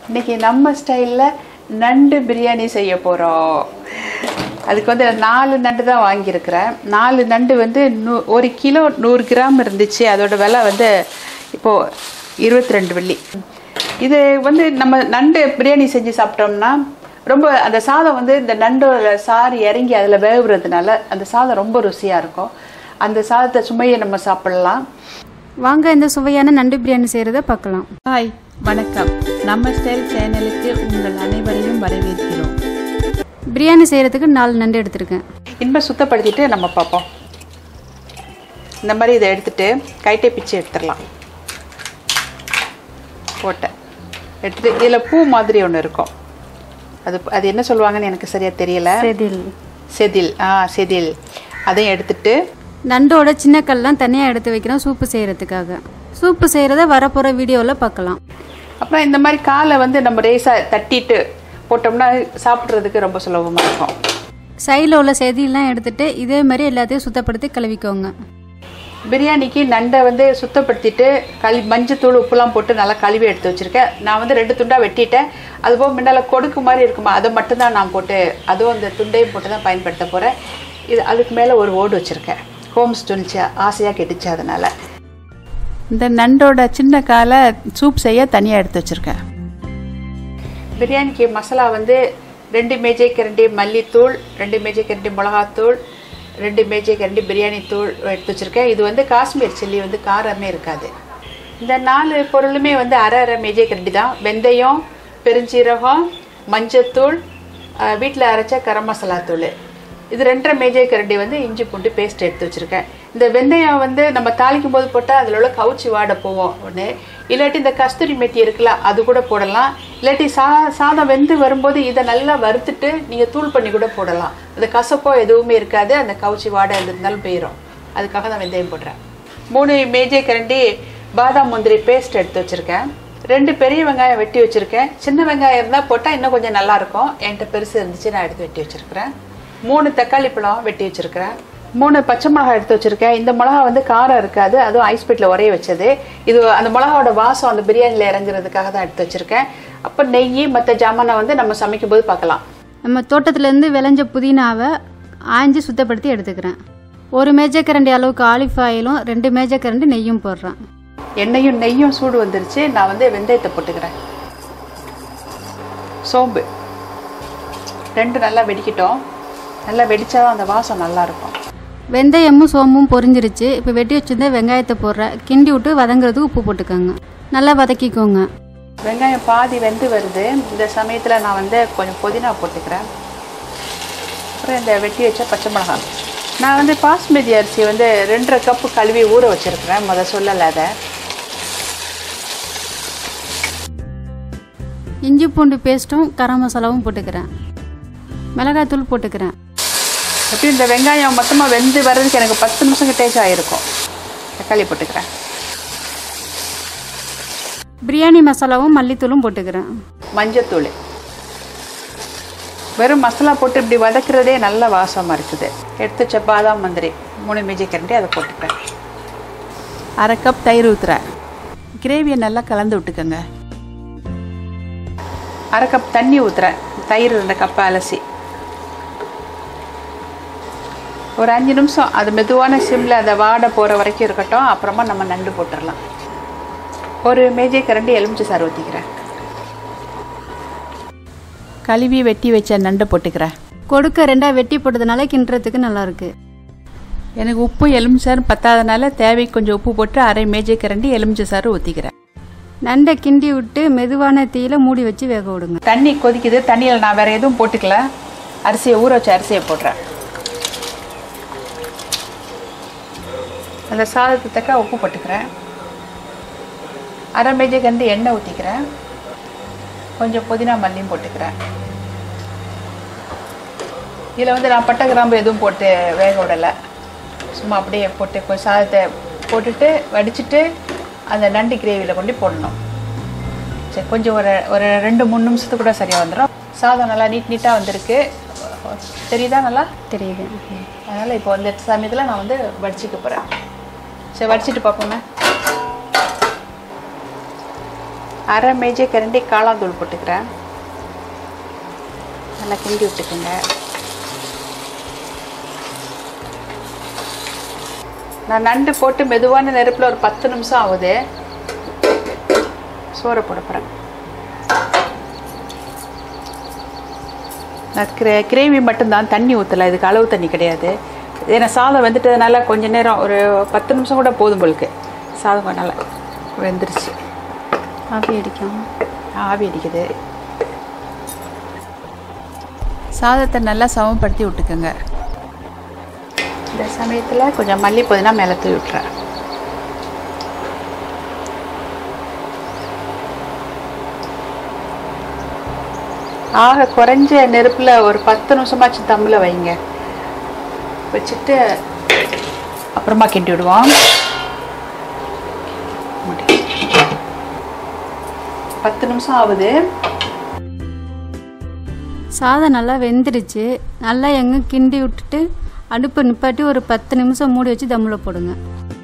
இன்னைக்கு நம்ம ஸ்டைலில் நண்டு பிரியாணி செய்ய போகிறோம் அதுக்கு வந்து நாலு நண்டு தான் வாங்கியிருக்கிறேன் நாலு நண்டு வந்து நூ ஒரு கிலோ நூறு கிராம் இருந்துச்சு அதோட விலை வந்து இப்போது இருபத்தி ரெண்டு வெள்ளி இது வந்து நம்ம நண்டு பிரியாணி செஞ்சு சாப்பிட்டோம்னா ரொம்ப அந்த சாதம் வந்து இந்த நண்டோட சாறு இறங்கி அதில் வேவுறதுனால அந்த சாதம் ரொம்ப ருசியாக இருக்கும் அந்த சாதத்தை சுமையை நம்ம சாப்பிடலாம் வாங்க இந்த சுவையான நண்டு பிரியாணி செய்கிறத பார்க்கலாம் ஹாய் வணக்கம் நம்ம ஸ்டைல் சேனலுக்கு உங்கள் அனைவரையும் வரவேற்கிறோம் பிரியாணி செய்கிறதுக்கு நாலு நண்டு எடுத்திருக்கேன் இனிமேல் சுத்தப்படுத்திட்டு நம்ம பார்ப்போம் இந்த மாதிரி இதை எடுத்துட்டு கைட்டை பிச்சு எடுத்துடலாம் போட்டேன் எடுத்துட்டு இதில் பூ மாதிரி ஒன்று இருக்கும் அது அது என்ன சொல்லுவாங்கன்னு எனக்கு சரியாக தெரியல செதில் செதில் ஆ செதில் அதையும் எடுத்துட்டு நண்டோட சின்ன கல்லாம் தனியாக எடுத்து வைக்கிறோம் சூப்பு செய்கிறதுக்காக சூப்பு செய்கிறத வரப்போகிற வீடியோவில் பார்க்கலாம் அப்புறம் இந்த மாதிரி காலை வந்து நம்ம ரேஸாக தட்டிட்டு போட்டோம்னா சாப்பிட்றதுக்கு ரொம்ப சுலபமாக இருக்கும் சைடில் உள்ள செதிலாம் எடுத்துட்டு இதே மாதிரி எல்லாத்தையும் சுத்தப்படுத்தி கழுவிக்கோங்க பிரியாணிக்கு நண்டை வந்து சுத்தப்படுத்திட்டு களி மஞ்சத்தூள் உப்புலாம் போட்டு நல்லா கழுவி எடுத்து வச்சுருக்கேன் நான் வந்து ரெண்டு துண்டாக வெட்டிட்டேன் அதுபோக முன்னால் கொடுக்கு மாதிரி இருக்குமா அதை மட்டும்தான் நான் போட்டு அதுவும் அந்த துண்டையும் போட்டு தான் பயன்படுத்த போகிறேன் இது அதுக்கு மேலே ஒரு ஓடு வச்சுருக்கேன் ஹோம்ஸ் துணிச்சு ஆசையாக கெட்டுச்சு அதனால் இந்த நண்டோட சின்ன காலை சூப் செய்ய தனியாக எடுத்து வச்சுருக்கேன் பிரியாணிக்கு மசாலா வந்து ரெண்டு மேஜை கரண்டி மல்லித்தூள் ரெண்டு மேஜை கரண்டி மிளகாத்தூள் ரெண்டு மேஜை கரண்டி பிரியாணி தூள் எடுத்து வச்சுருக்கேன் இது வந்து காஷ்மீர் சில்லி வந்து காரமே இருக்காது இந்த நாலு பொருளுமே வந்து அரை அரை மேஜை கரண்டி தான் வெந்தயம் பெருஞ்சீரகம் மஞ்சத்தூள் வீட்டில் அரைச்ச கரம் மசாலா தூள் இது ரெண்டரை மேஜை கரண்டி வந்து இஞ்சி பூண்டு பேஸ்ட் எடுத்து வச்சுருக்கேன் இந்த வெந்தயம் வந்து நம்ம தாளிக்கும் போது போட்டால் அதில் உள்ள கவுச்சி வாட போவோம் ஒன்று இல்லாட்டி இந்த கஸ்தூரி மெட்டி இருக்குல்ல அது கூட போடலாம் இல்லாட்டி சா சாதம் வெந்து வரும்போது இதை நல்லா வறுத்துட்டு நீங்கள் தூள் பண்ணி கூட போடலாம் அந்த கசப்போ எதுவுமே இருக்காது அந்த கவுச்சி வாடை இருந்தாலும் போயிடும் அதுக்காக தான் வெந்தயம் போடுறேன் மூணு மேஜை கரண்டி பாதாம் முந்திரி பேஸ்ட் எடுத்து வச்சுருக்கேன் ரெண்டு பெரிய வெங்காயம் வெட்டி வச்சுருக்கேன் சின்ன வெங்காயம் இருந்தால் போட்டால் இன்னும் கொஞ்சம் நல்லாயிருக்கும் என்கிட்ட பெருசு இருந்துச்சு நான் எடுத்து வெட்டி வச்சுருக்கிறேன் மூணு தக்காளி பழம் வெட்டி வச்சுருக்கிறேன் மூணு பச்சை மிளகாய் எடுத்து வச்சுருக்கேன் இந்த மிளகா வந்து காரம் இருக்காது அதுவும் ஐஸ் பெட்டில் உரைய வச்சது இது அந்த மிளகாவோட வாசம் அந்த பிரியாணியில் இறங்குறதுக்காக தான் எடுத்து வச்சுருக்கேன் அப்போ நெய் மற்ற ஜாமானை வந்து நம்ம சமைக்கும் போது பார்க்கலாம் நம்ம தோட்டத்துலேருந்து விளைஞ்ச புதினாவை ஆஞ்சி சுத்தப்படுத்தி எடுத்துக்கிறேன் ஒரு மேஜை கரண்டி அளவுக்கு ஆலிஃப் ஆயிலும் ரெண்டு மேஜை கரண்டி நெய்யும் போடுறேன் எண்ணெயும் நெய்யும் சூடு வந்துருச்சு நான் வந்து வெந்தயத்தை போட்டுக்கிறேன் சோம்பு ரெண்டு நல்லா வெடிக்கட்டும் நல்லா வெடிச்சாதான் அந்த வாசம் நல்லா இருக்கும் வெந்தயமும் சோம்பும் பொரிஞ்சிருச்சு இப்போ வெட்டி வச்சிருந்த வெங்காயத்தை போடுறேன் கிண்டி விட்டு வதங்குறதுக்கு உப்பு போட்டுக்கோங்க நல்லா வதக்கிக்கோங்க வெங்காயம் பாதி வெந்து வருது இந்த சமயத்தில் நான் வந்து கொஞ்சம் புதினா போட்டுக்கிறேன் அப்புறம் இந்த வெட்டி வச்ச பச்சை மிளகாய் நான் வந்து பாஸ்மதி அரிசி வந்து ரெண்டரை கப்பு கழுவி ஊற வச்சுருக்கிறேன் முத சொல்லலை அதை இஞ்சி பூண்டு பேஸ்ட்டும் கரம் மசாலாவும் போட்டுக்கிறேன் மிளகாய்த்தூள் போட்டுக்கிறேன் எப்படியும் இந்த வெங்காயம் மொத்தமாக வெந்து வர்றதுக்கு எனக்கு பத்து நிமிஷம் கிட்டேச்சு ஆகிருக்கும் தக்காளி போட்டுக்கிறேன் பிரியாணி மசாலாவும் மல்லித்தூளும் போட்டுக்கிறேன் மஞ்சத்தூள் வெறும் மசாலா போட்டு இப்படி வதக்குறதே நல்ல வாசமாக இருக்குது எடுத்து வச்ச பாதாம் மந்திரி மூணு மேஜை கரண்டி அதை போட்டுக்கிறேன் அரை கப் தயிர் ஊற்றுறேன் கிரேவியை நல்லா கலந்து விட்டுக்கோங்க அரை கப் தண்ணி ஊற்றுறேன் தயிர் ரெண்டு கப்பை அலசி ஒரு அஞ்சு நிமிஷம் அது மெதுவான சிம்மில் அதை வாட போகிற வரைக்கும் இருக்கட்டும் அப்புறமா நம்ம நண்டு போட்டுடலாம் ஒரு மேஜை கரண்டி எலுமிச்சை சாறு ஊற்றிக்கிறேன் கழுவி வெட்டி வச்ச நண்டை போட்டுக்கிறேன் கொடுக்க ரெண்டாக வெட்டி போட்டதுனால கிண்டுறதுக்கு நல்லா இருக்கு எனக்கு உப்பு எலுமிச்சாறு பத்தாதனால தேவை கொஞ்சம் உப்பு போட்டு அரை மேஜை கரண்டி எலுமிச்சை சாறு ஊற்றிக்கிறேன் நண்டை கிண்டி விட்டு மெதுவான தீயில மூடி வச்சு வேக விடுங்க தண்ணி கொதிக்குது தண்ணியில் நான் வேறு எதுவும் போட்டுக்கல அரிசியை ஊற வச்ச அரிசியை போடுறேன் அந்த சாதத்தை தக்க உப்பு போட்டுக்கிறேன் அரை மேஜை கரண்டி எண்ணெய் ஊற்றிக்கிறேன் கொஞ்சம் புதினா மல்லியும் போட்டுக்கிறேன் இதில் வந்து நான் பட்டை கிராம்பு எதுவும் போட்டு வேக விடலை சும்மா அப்படியே போட்டு கொஞ்சம் சாதத்தை போட்டுட்டு வடிச்சிட்டு அந்த நண்டு கிரேவியில் கொண்டு போடணும் சரி கொஞ்சம் ஒரு ஒரு ரெண்டு மூணு நிமிஷத்துக்கு கூட சரியாக வந்துடும் சாதம் நல்லா நீட் நீட்டாக வந்திருக்கு தெரியுதா நல்லா தெரியுது அதனால் இப்போ இந்த சமயத்தில் நான் வந்து வடிச்சிக்க போகிறேன் சரி வடிச்சிட்டு பார்ப்போமே அரை மேஜை கரண்டி காளாந்தூள் போட்டுக்கிறேன் நல்லா கிண்டி விட்டுக்கோங்க நான் நண்டு போட்டு மெதுவான நெருப்பில் ஒரு பத்து நிமிஷம் ஆகுது சோறை போட போகிறேன் நான் கிரே கிரேவி மட்டும்தான் தண்ணி ஊற்றலை இதுக்கு அளவு தண்ணி கிடையாது ஏன்னா சாதம் வெந்துட்டதுனால கொஞ்ச நேரம் ஒரு பத்து நிமிஷம் கூட போதும் போலுக்கு சாதம் கொஞ்சம் நல்லா வெந்துருச்சு ஆவி அடிக்கும் ஆவி அடிக்குது சாதத்தை நல்லா சமப்படுத்தி விட்டுக்கோங்க இந்த சமயத்தில் கொஞ்சம் மல்லி புதினா மேலே தூவி விட்டுறேன் ஆக குறைஞ்ச நெருப்பில் ஒரு பத்து நிமிஷமாச்சும் தம்மில் வைங்க வச்சுட்டு அப்புறமா கிண்டி விடுவோம் மூடி. பத்து நிமிஷம் ஆகுது சாதம் நல்லா வெந்துடுச்சு நல்லா எங்க கிண்டி விட்டுட்டு அடுப்பை நிப்பாட்டி ஒரு பத்து நிமிஷம் மூடி வச்சு தம்மில் போடுங்க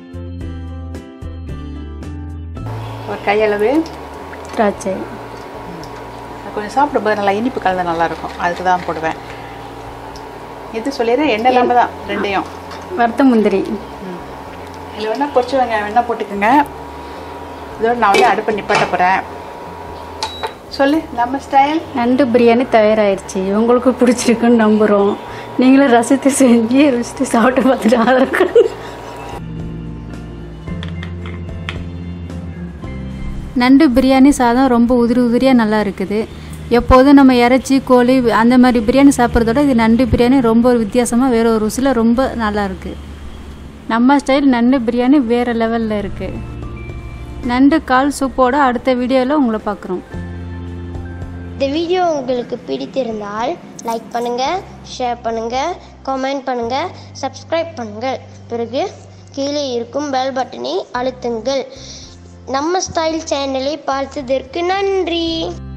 ஒரு கையளவு திராட்சை அது கொஞ்சம் சாப்பிடும்போது நல்லா இனிப்பு கலந்து நல்லாயிருக்கும் அதுக்கு தான் போடுவேன் இது சொல்லிடுறேன் எண்ணெய் இல்லாமல் தான் ரெண்டையும் வறுத்த முந்திரி இதில் வேணால் பொரிச்சு வெங்காயம் வேணால் போட்டுக்கோங்க இதோட நான் வந்து அடுப்பை நிப்பாட்ட போகிறேன் சொல்லு நம்ம ஸ்டைல் நண்டு பிரியாணி தயாராகிருச்சு உங்களுக்கு பிடிச்சிருக்குன்னு நம்புகிறோம் நீங்களும் ரசித்து செஞ்சு ருசித்து சாப்பிட்டு பார்த்துட்டு ஆதரவு கொடுங்க. நண்டு பிரியாணி சாதம் ரொம்ப உதிரி உதிரியாக நல்லா இருக்குது எப்போதும் நம்ம இறைச்சி கோழி அந்த மாதிரி பிரியாணி சாப்பிட்றதோட இது நண்டு பிரியாணி ரொம்ப ஒரு வித்தியாசமாக வேற ஒரு ருசியில் ரொம்ப நல்லா இருக்குது நம்ம ஸ்டைல் நண்டு பிரியாணி வேறு லெவலில் இருக்குது நண்டு கால் சூப்போட அடுத்த வீடியோவில் உங்களை பார்க்குறோம் இந்த வீடியோ உங்களுக்கு பிடித்திருந்தால் லைக் பண்ணுங்க ஷேர் பண்ணுங்க கமெண்ட் பண்ணுங்க சப்ஸ்கிரைப் பண்ணுங்கள் பிறகு கீழே இருக்கும் பெல் பட்டனை அழுத்துங்கள் நம்ம ஸ்டைல் சேனலை பார்த்ததற்கு நன்றி